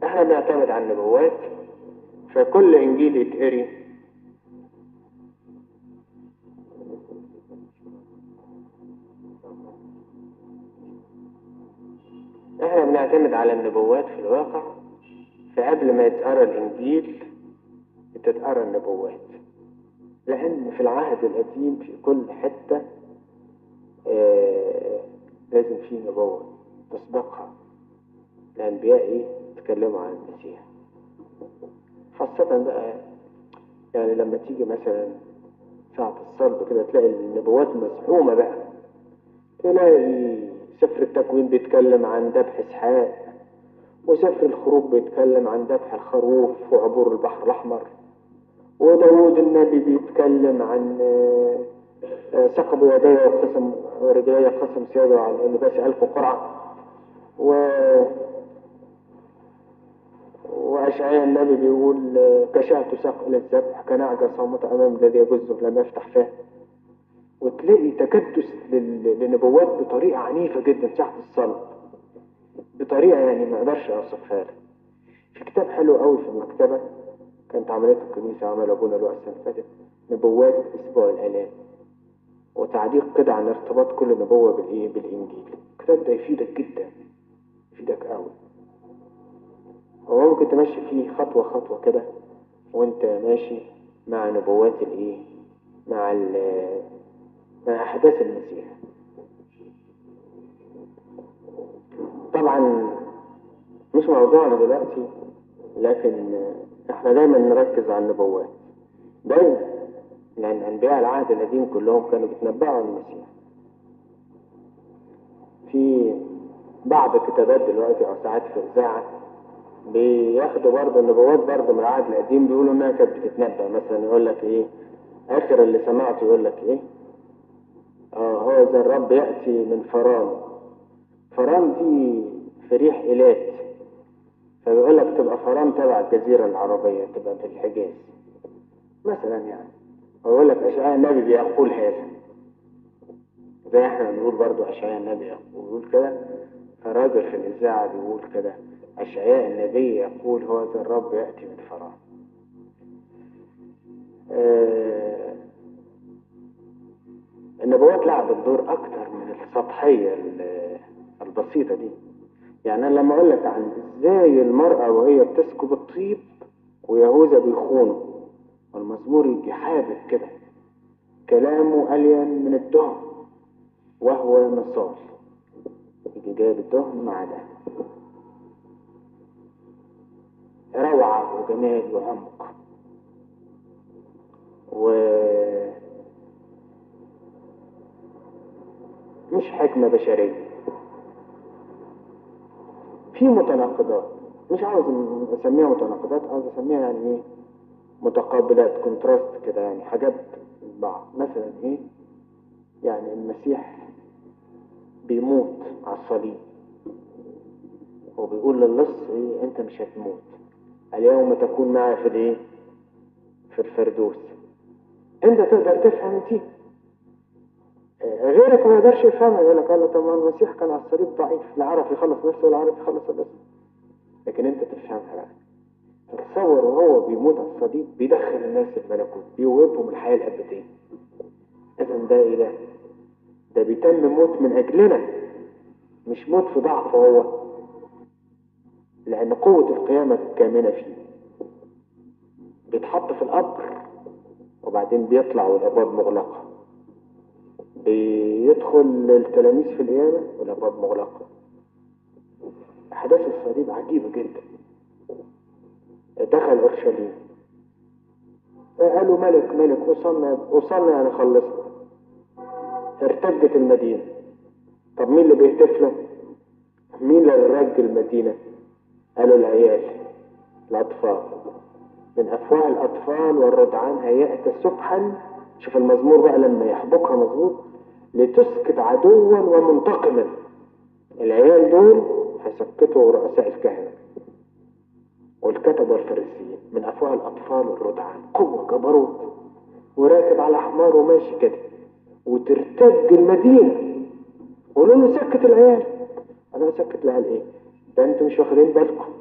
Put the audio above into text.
احنا بنعتمد على النبوات فكل انجيل يتقري احنا بنعتمد على النبوات في الواقع فقبل ما يتقرا الانجيل بتتقرا النبوات لان في العهد القديم في كل حته آه لازم في نبوه تسبقها الانبياء ايه يتكلموا عن المسيح خاصة بقى يعني لما تيجي مثلا ساعة الصلب كده تلاقي النبوات مزحومة بقى تلاقي سفر التكوين بيتكلم عن ذبح اسحاق وسفر الخروج بيتكلم عن ذبح الخروف وعبور البحر الأحمر وداود النبي بيتكلم عن ثقب يدي وقسم رجلي قسم سياده على اللباس ألف قرعة و وأشعياء النبي بيقول كشاة ساق إلى الذبح كنعجة صامتة أمام الذي يجزه لم يفتح فاه وتلاقي تكدس للنبوات بطريقة عنيفة جدا ساعة الصلب بطريقة يعني ما اقدرش اوصفها لك في كتاب حلو قوي في المكتبة كانت عملية الكنيسة عمل ابونا له السنة اللي فاتت نبوات اسبوع الالام وتعليق كده عن ارتباط كل نبوة بالايه بالانجيل الكتاب ده يفيدك جدا يفيدك قوي هو ممكن تمشي فيه خطوة خطوة كده وانت ماشي مع نبوات الايه مع مع احداث المسيح طبعا مش موضوعنا دلوقتي لكن احنا دايما نركز على النبوات دايما لان انبياء العهد القديم كلهم كانوا بيتنبأوا عن المسيح في بعض الكتابات دلوقتي او ساعات في الاذاعه بياخدوا برضه النبوات برضه من العهد القديم بيقولوا انها كانت بتتنبأ مثلا يقول لك ايه اخر اللي سمعته يقول لك ايه اه هو زي الرب ياتي من فران فران دي في ريح إيلات فبيقول لك تبقى فران تبع الجزيرة العربية تبقى في الحجاز مثلا يعني ويقول لك أشعياء النبي بيقول هذا زي احنا بنقول برضو أشعياء النبي يقول كده فراجل في الإذاعة بيقول كده أشعياء النبي يقول هو ذا الرب يأتي من فران آه النبوات لعبت دور أكتر من السطحية البسيطة دي يعني أنا لما أقول لك عن إزاي المرأة وهي بتسكب الطيب ويهوذا بيخونه والمزمور يجي حابب كده كلامه ألين من الدهن وهو نصال يجي جايب الدهن مع ده روعة وجمال وعمق و مش حكمة بشرية في متناقضات مش عاوز اسميها متناقضات عاوز اسميها يعني ايه متقابلات كونتراست كده يعني حاجات بعض مثلا ايه يعني المسيح بيموت على الصليب وبيقول للص ايه انت مش هتموت اليوم تكون معي في الايه في الفردوس انت تقدر تفهم دي غيرك ما يقدرش يفهمها يقول لك الله طب المسيح كان على الصليب ضعيف لا عرف يخلص نفسه ولا عرف يخلص الناس لكن انت تفهمها بقى تصور وهو بيموت على الصليب بيدخل الناس الملكوت بيوهبهم الحياه الابديه اذا ده ايه ده؟ ده بيتم موت من اجلنا مش موت في ضعف هو لان قوه القيامه كامنه فيه بيتحط في القبر وبعدين بيطلع والابواب مغلقه بيدخل التلاميذ في القيامة والأبواب مغلقة أحداث الصليب عجيبة جدا دخل أورشليم قالوا ملك ملك وصلنا وصلنا يعني خلصنا ارتجت المدينة طب مين اللي بيهتف له؟ مين اللي رج المدينة؟ قالوا العيال الأطفال من أفواه الأطفال والرضعان هيأت سبحا شوف المزمور بقى لما يحبكها مظبوط لتسكت عدوا ومنتقما العيال دول هيسكتوا رؤساء الكهنة والكتبة والفريسيين من أفواه الأطفال والرضعان قوة جبروت وراكب على حمار وماشي كده وترتج المدينة قولوا له سكت العيال أنا بسكت العيال إيه؟ ده أنتوا مش واخدين بالكم